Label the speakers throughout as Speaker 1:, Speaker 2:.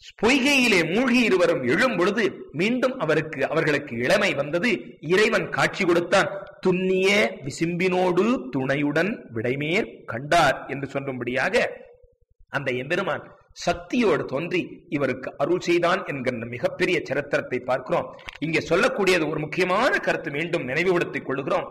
Speaker 1: பொய்கையிலே மூழ்கி இருவரும் எழும் பொழுது மீண்டும் அவருக்கு அவர்களுக்கு இளமை வந்தது இறைவன் காட்சி கொடுத்தான் துண்ணிய விசிம்பினோடு துணையுடன் விடைமேற் கண்டார் என்று சொல்லும்படியாக அந்த எம்பெருமான் சக்தியோடு தோன்றி இவருக்கு அருள் செய்தான் என்கின்ற மிகப்பெரிய சரித்திரத்தை பார்க்கிறோம் இங்கே சொல்லக்கூடியது ஒரு முக்கியமான கருத்து மீண்டும் நினைவுபடுத்திக் கொள்கிறோம்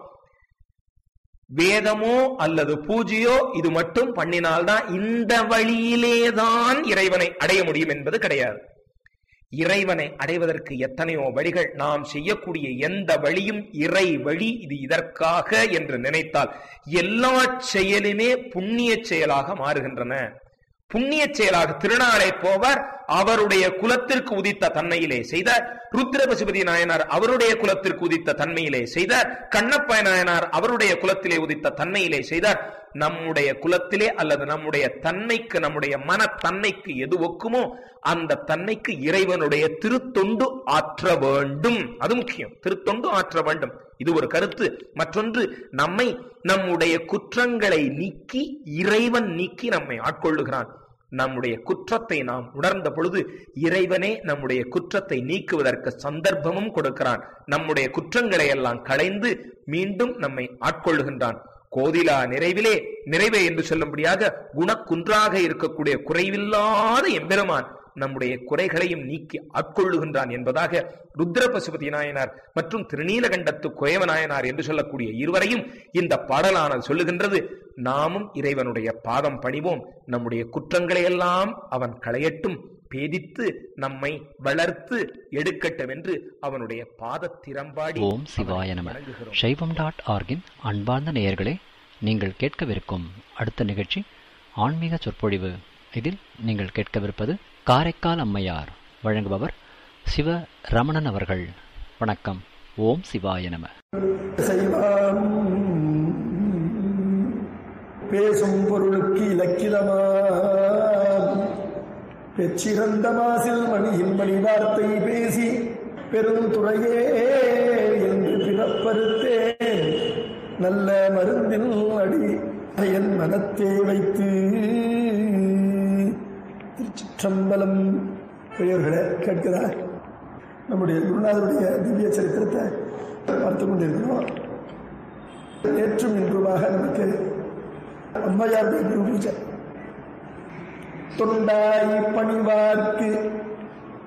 Speaker 1: வேதமோ அல்லது பூஜையோ இது மட்டும் பண்ணினால்தான் இந்த வழியிலேதான் இறைவனை அடைய முடியும் என்பது கிடையாது இறைவனை அடைவதற்கு எத்தனையோ வழிகள் நாம் செய்யக்கூடிய எந்த வழியும் இறை வழி இது இதற்காக என்று நினைத்தால் எல்லா செயலுமே புண்ணிய செயலாக மாறுகின்றன புண்ணிய செயலாக திருநாளை போவார் அவருடைய குலத்திற்கு உதித்த தன்மையிலே செய்தார் ருத்ர பசுபதி நாயனார் அவருடைய குலத்திற்கு உதித்த தன்மையிலே செய்தார் கண்ணப்ப நாயனார் அவருடைய குலத்திலே உதித்த தன்மையிலே செய்தார் நம்முடைய குலத்திலே அல்லது நம்முடைய தன்மைக்கு நம்முடைய மன தன்மைக்கு எது ஒக்குமோ அந்த தன்மைக்கு இறைவனுடைய திருத்தொண்டு ஆற்ற வேண்டும் அது முக்கியம் திருத்தொண்டு ஆற்ற வேண்டும் இது ஒரு கருத்து மற்றொன்று நம்மை நம்முடைய குற்றங்களை நீக்கி இறைவன் நீக்கி நம்மை ஆட்கொள்ளுகிறான் நம்முடைய குற்றத்தை நாம் உணர்ந்த பொழுது இறைவனே நம்முடைய குற்றத்தை நீக்குவதற்கு சந்தர்ப்பமும் கொடுக்கிறான் நம்முடைய குற்றங்களை எல்லாம் களைந்து மீண்டும் நம்மை ஆட்கொள்ளுகின்றான் கோதிலா நிறைவிலே நிறைவே என்று சொல்லும்படியாக குணக்குன்றாக இருக்கக்கூடிய குறைவில்லாத எம்பெருமான் நம்முடைய குறைகளையும் நீக்கி ஆட்கொள்ளுகின்றான் என்பதாக ருத்ர பசுபதி நாயனார் மற்றும் திருநீலகண்டத்து குயவ நாயனார் என்று சொல்லக்கூடிய இருவரையும் இந்த பாடலானது சொல்லுகின்றது நாமும் இறைவனுடைய பாதம் பணிவோம் நம்முடைய குற்றங்களை எல்லாம் அவன் களையட்டும் பேதித்து நம்மை வளர்த்து எடுக்கட்டும் என்று அவனுடைய பாதத்திறம்பாடி
Speaker 2: ஓம் சிவாய நம
Speaker 1: வணங்குகிறோம்.
Speaker 2: சைவம் டாட் ஆர்கின் அன்பார்ந்த நேயர்களே நீங்கள் கேட்கவிருக்கும் அடுத்த நிகழ்ச்சி ஆன்மீக சொற்பொழிவு இதில் நீங்கள் கேட்கவிருப்பது காரைக்கால் அம்மையார் வழங்குபவர் சிவ ரமணன் அவர்கள் வணக்கம் ஓம் சிவாய நம
Speaker 3: செய்வான் பேசும் பொருளுக்கு இலக்கிலமாம் பெச்சிறந்த மாசில் மணியின் மணி வார்த்தை பேசி பெருந்துறையே என்று பிறப்பறுத்தேன் நல்ல மருந்தில் அடி என் மனத்தே வைத்து திருச்சிற்றம்பலம் பெரியவர்களே கேட்கிறா நம்முடைய குருநாதருடைய திவ்ய சரித்திரத்தை பார்த்து கொண்டிருக்கிறோம் நேற்றும் இன்றுமாக நமக்கு அம்மையாருடைய குரு பூஜை தொண்டாய் பணிவார்க்கு